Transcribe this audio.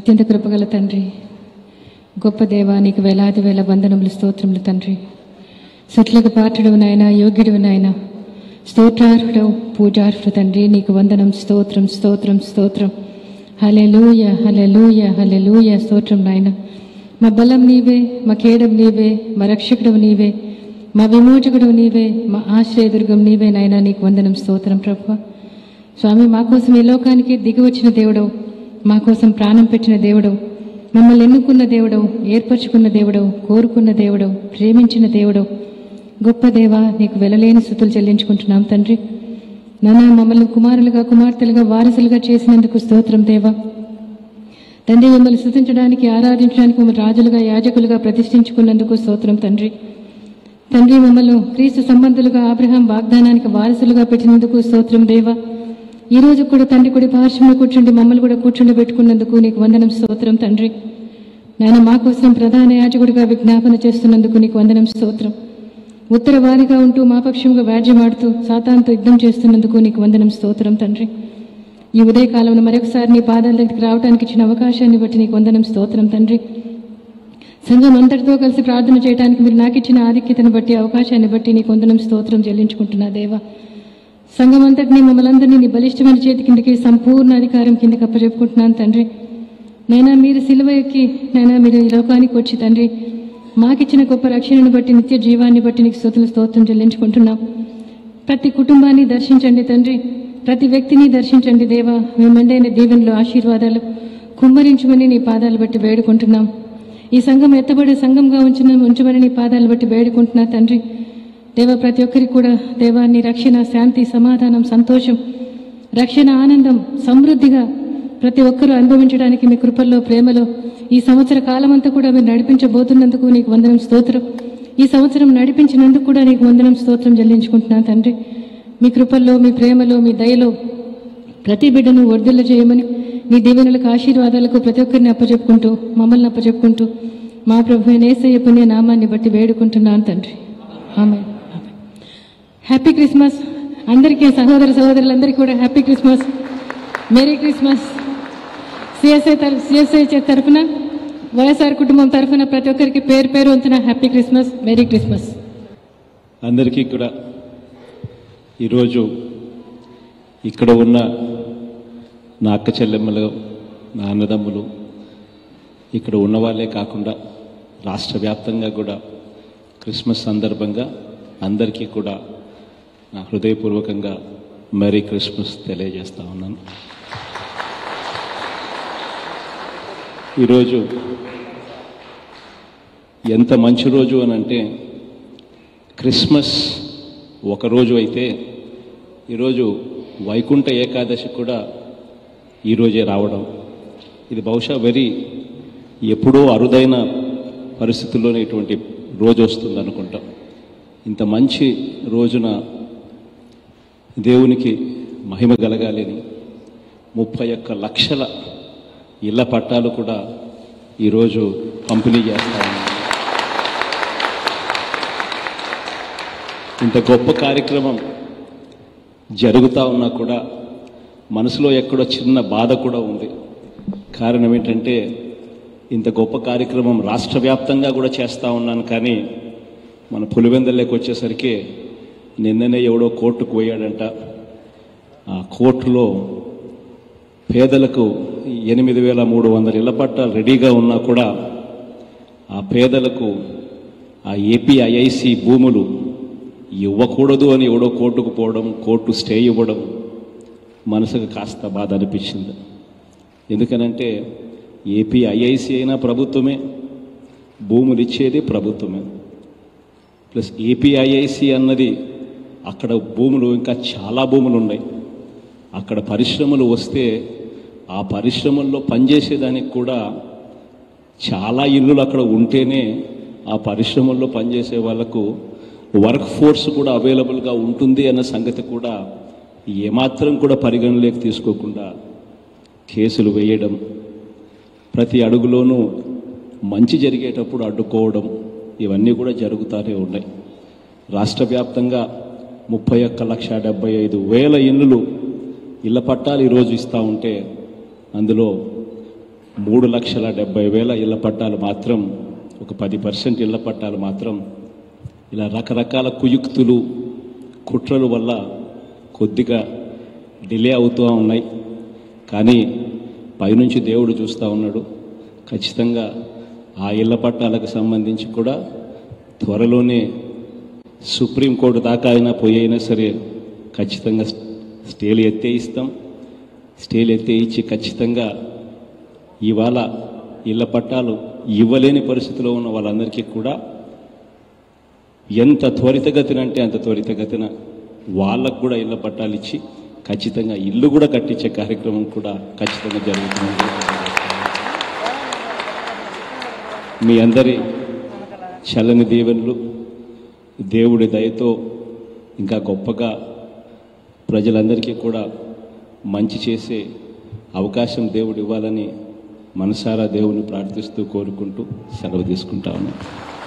అత్యంత కృపగల తండ్రి గొప్ప దేవా నీకు వేలాది వేల వందనములు స్తోత్రములు తండ్రి సుట్లకు పాత్రుడు నాయన యోగ్యుడు నాయన స్తోత్రార్హుడు పూజార్హుడు తండ్రి నీకు వందనం స్తోత్రం స్తోత్రం స్తోత్రం హలెలూయ హలెలూయ హలెలూయ స్తోత్రం నాయన మా బలం నీవే మా కేడం నీవే మా రక్షకుడు నీవే మా విమోచకుడు నీవే మా ఆశ్రయదుర్గం నీవే నాయన నీకు వందనం స్తోత్రం ప్రభు స్వామి మా కోసం ఈ లోకానికి దిగి వచ్చిన దేవుడవు మా కోసం ప్రాణం పెట్టిన దేవుడవు మమ్మల్ని ఎన్నుకున్న దేవుడవు ఏర్పరచుకున్న దేవుడవు కోరుకున్న దేవుడవు ప్రేమించిన దేవుడవు గొప్ప దేవ నీకు వెలలేని స్థుతులు చెల్లించుకుంటున్నాం తండ్రి నాన్న మమ్మల్ని కుమారులుగా కుమార్తెలుగా వారసులుగా చేసినందుకు స్తోత్రం దేవా తండ్రి మిమ్మల్ని స్థుతించడానికి ఆరాధించడానికి మమ్మల్ని రాజులుగా యాజకులుగా ప్రతిష్ఠించుకున్నందుకు స్తోత్రం తండ్రి తండ్రి మమ్మల్ని క్రీస్తు సంబంధులుగా ఆబ్రహాం వాగ్దానానికి వారసులుగా పెట్టినందుకు స్తోత్రం దేవా ఈ రోజు కూడా తండ్రి కుడి పార్శ్వంలో కూర్చుండి మమ్మల్ని కూడా కూర్చుండి పెట్టుకున్నందుకు నీకు వందనం స్తోత్రం తండ్రి నాయన మా కోసం ప్రధాన యాజకుడిగా విజ్ఞాపన చేస్తున్నందుకు నీకు వందనం స్తోత్రం ఉత్తరవాదిగా ఉంటూ మా పక్షంగా వ్యాజ్యమాడుతూ సాతాంతో యుద్ధం చేస్తున్నందుకు నీకు వందనం స్తోత్రం తండ్రి ఈ ఉదయకాలంలో మరొకసారి నీ పాదాల దగ్గరికి రావడానికి ఇచ్చిన అవకాశాన్ని బట్టి నీకు వందనం స్తోత్రం తండ్రి సంఘం అంతటితో కలిసి ప్రార్థన చేయడానికి మీరు నాకు ఇచ్చిన ఆధిక్యతను బట్టి అవకాశాన్ని బట్టి నీకు వందనం స్తోత్రం చెల్లించుకుంటున్నా దేవా సంఘం అంతటినీ మమ్మల్ని అందరినీ నీ బలిష్టమైన చేతి కిందకి సంపూర్ణ అధికారం కిందకి అప్పచెప్పుకుంటున్నాను తండ్రి నైనా మీరు సిలువ ఎక్కి నైనా మీరు ఈ లోకానికి వచ్చి తండ్రి మాకిచ్చిన గొప్ప రక్షణను బట్టి నిత్య జీవాన్ని బట్టి నీకు స్తోతుల స్తోత్రం చెల్లించుకుంటున్నాం ప్రతి కుటుంబాన్ని దర్శించండి తండ్రి ప్రతి వ్యక్తిని దర్శించండి దేవా మేము మెండైన దీవెనలు ఆశీర్వాదాలు కుమ్మరించమని నీ పాదాలు బట్టి వేడుకుంటున్నాం ఈ సంఘం ఎత్తబడే సంఘంగా ఉంచిన ఉంచమని నీ పాదాలు బట్టి వేడుకుంటున్నా తండ్రి దేవ ప్రతి ఒక్కరికి కూడా దేవా నీ రక్షణ శాంతి సమాధానం సంతోషం రక్షణ ఆనందం సమృద్ధిగా ప్రతి ఒక్కరూ అనుభవించడానికి మీ కృపల్లో ప్రేమలో ఈ సంవత్సర కాలమంతా కూడా మీరు నడిపించబోతున్నందుకు నీకు వందనం స్తోత్రం ఈ సంవత్సరం నడిపించినందుకు కూడా నీకు వందనం స్తోత్రం చెల్లించుకుంటున్నాను తండ్రి మీ కృపల్లో మీ ప్రేమలో మీ దయలో ప్రతి బిడ్డను వర్ధిల్ల చేయమని మీ దీవెనలకు ఆశీర్వాదాలకు ప్రతి ఒక్కరిని అప్పచెప్పుకుంటూ మమ్మల్ని అప్పచెప్పుకుంటూ మా ప్రభు నేసయ్య పుణ్య నామాన్ని బట్టి వేడుకుంటున్నాను తండ్రి ఆమె హ్యాపీ క్రిస్మస్ అందరికీ సహోదర సహోదరులందరికీ కూడా happy Christmas merry Christmas CSI తరఫు సిఎస్ఐ తరఫున వైఎస్ఆర్ కుటుంబం తరఫున ప్రతి ఒక్కరికి పేరు పేరు వంతున హ్యాపీ క్రిస్మస్ మేరీ క్రిస్మస్ అందరికీ కూడా ఈరోజు ఇక్కడ ఉన్న నా అక్క చెల్లెమ్మలు నా అన్నదమ్ములు ఇక్కడ ఉన్న వాళ్ళే కాకుండా రాష్ట్ర వ్యాప్తంగా కూడా క్రిస్మస్ సందర్భంగా అందరికీ కూడా నా హృదయపూర్వకంగా మెరీ క్రిస్మస్ తెలియజేస్తా ఉన్నాను ఈరోజు ఎంత మంచి రోజు అని అంటే క్రిస్మస్ ఒకరోజు అయితే ఈరోజు వైకుంఠ ఏకాదశి కూడా ఈరోజే రావడం ఇది బహుశా వెరీ ఎప్పుడో అరుదైన పరిస్థితుల్లోనే ఇటువంటి రోజు వస్తుంది అనుకుంటాం ఇంత మంచి రోజున దేవునికి మహిమ కలగాలని ముప్పై ఒక్క లక్షల ఇళ్ల పట్టాలు కూడా ఈరోజు పంపిణీ చేస్తా ఉన్నాం ఇంత గొప్ప కార్యక్రమం జరుగుతూ ఉన్నా కూడా మనసులో ఎక్కడో చిన్న బాధ కూడా ఉంది కారణం ఏంటంటే ఇంత గొప్ప కార్యక్రమం రాష్ట్ర వ్యాప్తంగా కూడా చేస్తూ ఉన్నాను కానీ మన పులివెందల్లోకి వచ్చేసరికి నిన్ననే ఎవడో కోర్టుకు పోయాడంట ఆ కోర్టులో పేదలకు ఎనిమిది వేల మూడు వందల ఇళ్ల పట్టాలు రెడీగా ఉన్నా కూడా ఆ పేదలకు ఆ ఏపీఐఐసి భూములు ఇవ్వకూడదు అని ఎవడో కోర్టుకు పోవడం కోర్టు స్టే ఇవ్వడం మనసుకు కాస్త బాధ అనిపించింది ఎందుకనంటే ఏపీ ఐఐసి అయినా ప్రభుత్వమే భూములు ఇచ్చేది ప్రభుత్వమే ప్లస్ ఏపీఐఐసి అన్నది అక్కడ భూములు ఇంకా చాలా భూములు ఉన్నాయి అక్కడ పరిశ్రమలు వస్తే ఆ పరిశ్రమల్లో పనిచేసేదానికి కూడా చాలా ఇల్లులు అక్కడ ఉంటేనే ఆ పరిశ్రమల్లో పనిచేసే వాళ్ళకు వర్క్ ఫోర్స్ కూడా అవైలబుల్గా ఉంటుంది అన్న సంగతి కూడా ఏమాత్రం కూడా పరిగణలోకి తీసుకోకుండా కేసులు వేయడం ప్రతి అడుగులోనూ మంచి జరిగేటప్పుడు అడ్డుకోవడం ఇవన్నీ కూడా జరుగుతూనే ఉన్నాయి రాష్ట్ర వ్యాప్తంగా ముప్పై ఒక్క లక్ష డెబ్బై ఐదు వేల ఇళ్ళు ఇళ్ల పట్టాలు ఈరోజు ఇస్తూ ఉంటే అందులో మూడు లక్షల డెబ్బై వేల ఇళ్ల పట్టాలు మాత్రం ఒక పది పర్సెంట్ ఇళ్ల పట్టాలు మాత్రం ఇలా రకరకాల కుయుక్తులు కుట్రల వల్ల కొద్దిగా డిలే అవుతూ ఉన్నాయి కానీ పైనుంచి దేవుడు చూస్తూ ఉన్నాడు ఖచ్చితంగా ఆ ఇళ్ల పట్టాలకు సంబంధించి కూడా త్వరలోనే సుప్రీంకోర్టు దాకా అయినా పోయి అయినా సరే ఖచ్చితంగా స్టేలు ఎత్తే ఇస్తాం స్టేలు ఎత్తే ఇచ్చి ఖచ్చితంగా ఇవాళ ఇళ్ల పట్టాలు ఇవ్వలేని పరిస్థితిలో ఉన్న వాళ్ళందరికీ కూడా ఎంత త్వరితగతిన అంటే అంత త్వరితగతిన వాళ్ళకు కూడా ఇళ్ల పట్టాలు ఇచ్చి ఖచ్చితంగా ఇల్లు కూడా కట్టించే కార్యక్రమం కూడా ఖచ్చితంగా జరుగుతుంది మీ అందరి చల్లని దీవెనలు దేవుడి దయతో ఇంకా గొప్పగా ప్రజలందరికీ కూడా మంచి చేసే అవకాశం దేవుడు ఇవ్వాలని మనసారా దేవుని ప్రార్థిస్తూ కోరుకుంటూ సెలవు తీసుకుంటా ఉన్నాను